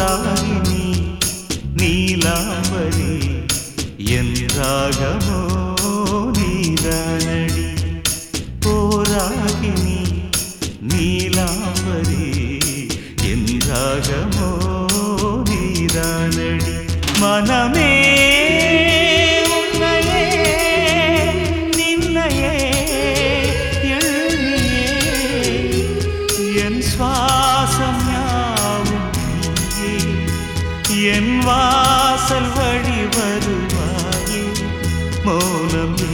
ஓராகினி நீலாம்பரி என் ராகமோ நீதானடி ஓராகினி நீலாம்பரி என் ராகமோ நீதானடி மனமே உன்னையே நின்னையே எண்ணியே என் சுவாசம் யாவும் நீயே என் வாசல் வழி வருவாயே மௌனமே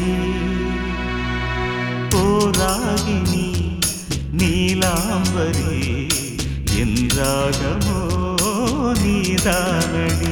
போராகினி நீலாம்பரி என் ராகமோ நீதானடி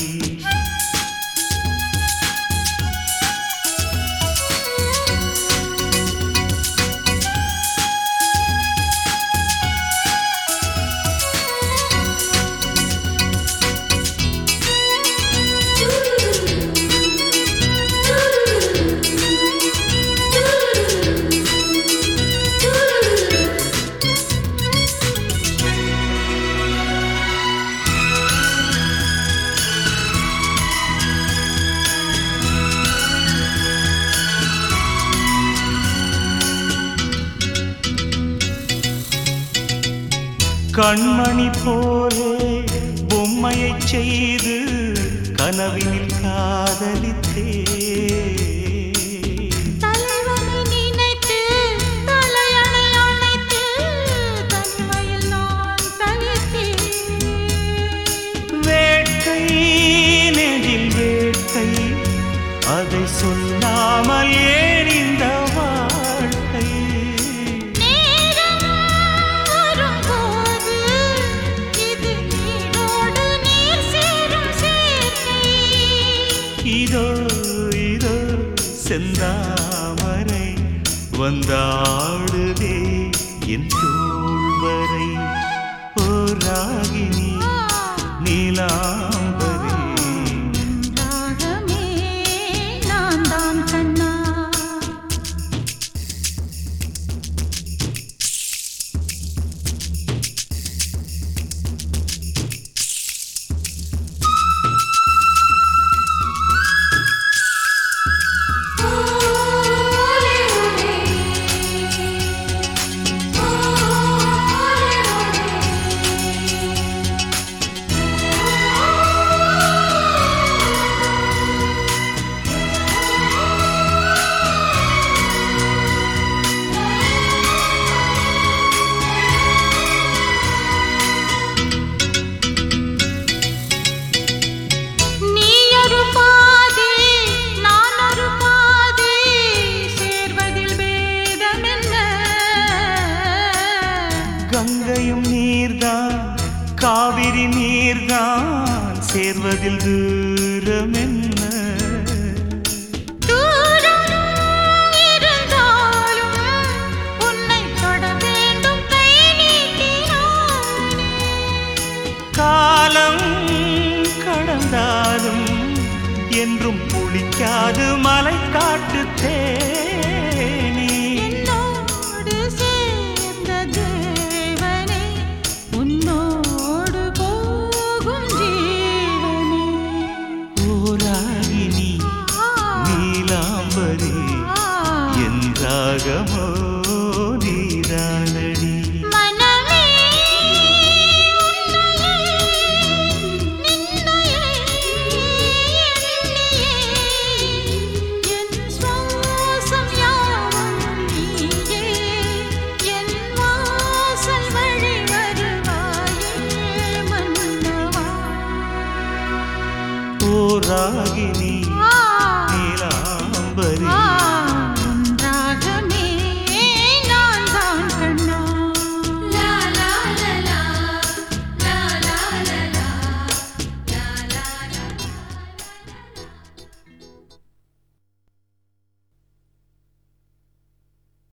கண்மணி போலே பொம்மையைச் செய்து கனவினில் காதலித்தே தலைவனை நினைத்து தலையணை அணைத்து தனிமையில் நான் தவித்தேன் வேட்கை நெஞ்சில் வேட்கை அதை சொல்லாமல் ஏன் இந்த வாழ்க்கை நேரம் வரும்போது இது நீரோடு நீர் சேரும் சேர்க்கை இதோ இதோ செந்தாமரை வந்தாடுதே என் தோள் வரை ஓராகினி நீலாம்பரி ராகமே நான் தான் கண்ணா நீ ஒரு பாதி நான் ஒரு பாதி சேர்வதில் வேதம் என்ன கங்கையும் நீர்தான் காவிரி நீர்தான் சேர்வதில் தூரம் என்ன தூரம் இருந்தாலும் உன்னை தொட வேண்டும் கை நீட்டினானே காலம் கடந்தாலும் என்றும் புளிக்காது மலை காட்டு தேனி என்னோடு சேர்ந்த தேவனே உன்னோடு போகும் ஜீவனே ஓராகினி நீலாம்பரி என் ராகமோ நீதானடி மனமே நின்னையே எண்ணியே என் சுவாசம் யாவும் நீயே என் வாசல் வழி வருவாயே மன்னவா ஓராகினி